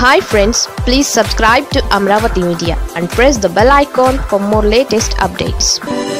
hi friends please subscribe to Amaravati media and press the bell icon for more latest updates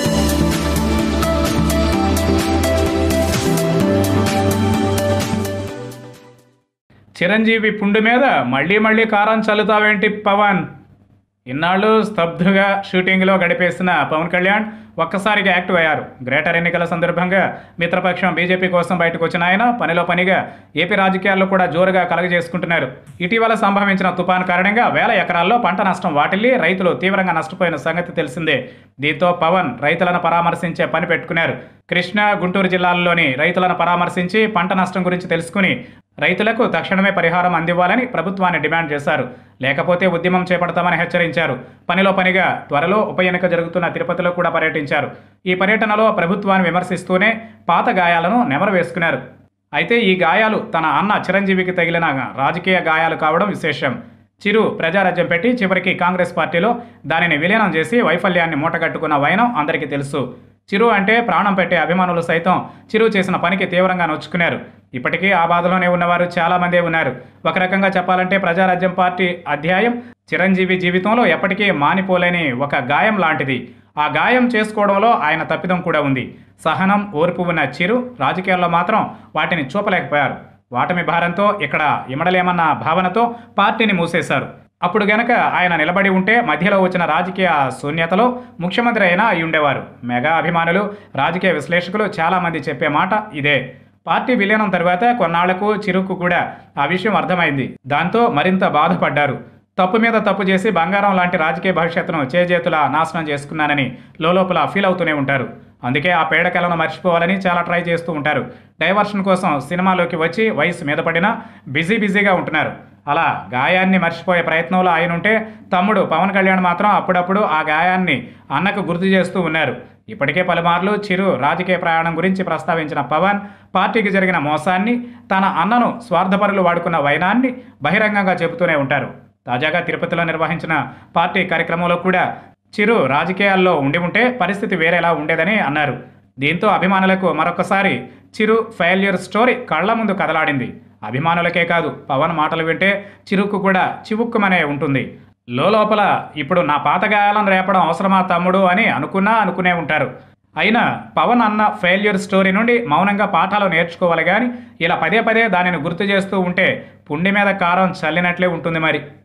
Chiranjeevi పుండు మీద మళ్ళీ మళ్ళీ కారం చల్లుతావేంటి పవన్ ఇన్నాళ్ళు స్తబ్దుగా షూటింగ్లో గడిపేసిన పవన్ కళ్యాణ్ ఒక్కసారిగా యాక్టివ్ అయ్యారు గ్రేటర్ ఎన్నికల సందర్భంగా మిత్రపక్షం బీజేపీ కోసం బయటకు వచ్చిన ఆయన పనిలో పనిగా ఏపీ రాజకీయాల్లో కూడా జోరుగా కలగజేసుకుంటున్నారు ఇటీవల సంభవించిన తుపాను కారణంగా వేల ఎకరాల్లో పంట నష్టం వాటిల్లి రైతులు తీవ్రంగా నష్టపోయిన సంగతి తెలిసిందే దీంతో పవన్ రైతులను పరామర్శించే పని పెట్టుకున్నారు కృష్ణా గుంటూరు జిల్లాల్లోని రైతులను పరామర్శించి పంట నష్టం గురించి తెలుసుకుని రైతులకు తక్షణమే పరిహారం అందివ్వాలని ప్రభుత్వాన్ని డిమాండ్ చేశారు లేకపోతే ఉద్యమం చేపడతామని హెచ్చరించారు పనిలో పనిగా త్వరలో ఉప ఎన్నిక జరుగుతున్న తిరుపతిలో కూడా పర్యటించారు ఈ పర్యటనలో ప్రభుత్వాన్ని విమర్శిస్తూనే పాత గాయాలను నెమరు వేసుకున్నారు అయితే ఈ గాయాలు తన అన్న చిరంజీవికి తగిలిన రాజకీయ గాయాలు కావడం విశేషం చిరు ప్రజారాజ్యం పెట్టి చివరికి కాంగ్రెస్ పార్టీలో దానిని విలీనం చేసి వైఫల్యాన్ని మూటగట్టుకున్న వైనం అందరికీ తెలుసు చిరు అంటే ప్రాణం పెట్టే అభిమానులు సైతం చిరు చేసిన పనికి తీవ్రంగా నొచ్చుకున్నారు ఇప్పటికీ ఆ బాధలోనే ఉన్నవారు చాలామందే ఉన్నారు ఒక రకంగా చెప్పాలంటే ప్రజారాజ్యం పార్టీ అధ్యాయం చిరంజీవి జీవితంలో ఎప్పటికీ మానిపోలేని ఒక గాయం లాంటిది ఆ గాయం చేసుకోవడంలో ఆయన తప్పిదం కూడా ఉంది సహనం ఓర్పు ఉన్న చిరు రాజకీయాల్లో మాత్రం వాటిని చూపలేకపోయారు వాటమి భారంతో ఇక్కడ ఇమడలేమన్న భావనతో పార్టీని మూసేశారు అప్పుడు గనక ఆయన నిలబడి ఉంటే మధ్యలో వచ్చిన రాజకీయ శూన్యతలో ముఖ్యమంత్రి అయినా అయి ఉండేవారు మెగా అభిమానులు రాజకీయ విశ్లేషకులు చాలామంది చెప్పే మాట ఇదే పార్టీ విలీనం తర్వాత కొన్నాళ్లకు చిరుకు కూడా ఆ విషయం అర్థమైంది దాంతో మరింత బాధపడ్డారు తప్పు మీద తప్పు చేసి బంగారం లాంటి రాజకీయ భవిష్యత్తును చేజేతుల నాశనం చేసుకున్నానని లోపల ఫీల్ అవుతూనే ఉంటారు అందుకే ఆ పేడకలను మర్చిపోవాలని చాలా ట్రై చేస్తూ ఉంటారు డైవర్షన్ కోసం సినిమాలోకి వచ్చి వయసు మీద పడినా బిజీ బిజీగా ఉంటున్నారు అలా గాయాన్ని మర్చిపోయే ప్రయత్నంలో ఆయన ఉంటే తమ్ముడు పవన్ కళ్యాణ్ మాత్రం అప్పుడప్పుడు ఆ గాయాన్ని అన్నకు గుర్తు చేస్తూ ఉన్నారు ఇప్పటికే పలుమార్లు చిరు రాజకీయ ప్రయాణం గురించి ప్రస్తావించిన పవన్ పార్టీకి జరిగిన మోసాన్ని తన అన్నను స్వార్థపరులు వాడుకున్న వైనాన్ని బహిరంగంగా చెబుతూనే ఉంటారు తాజాగా తిరుపతిలో నిర్వహించిన పార్టీ కార్యక్రమంలో కూడా చిరు రాజకీయాల్లో ఉండి ఉంటే పరిస్థితి వేరేలా ఉండేదని అన్నారు దీంతో అభిమానులకు మరొకసారి చిరు ఫెయిల్యూర్ స్టోరీ కళ్ల ముందు కదలాడింది అభిమానులకే కాదు పవన్ మాటలు వింటే చిరుకు కూడా చివుక్కుమనే ఉంటుంది లోపల ఇప్పుడు నా పాత గాయాలను రేపడం అవసరమా తమ్ముడు అని అనుకున్నా అనుకునే ఉంటారు అయినా పవన్ అన్న ఫెయిల్యూర్ స్టోరీ నుండి మౌనంగా పాఠాలు నేర్చుకోవాలి కానీ ఇలా పదే పదే దానిని గుర్తు చేస్తూ ఉంటే పుండి మీద కారం చల్లినట్లే ఉంటుంది మరి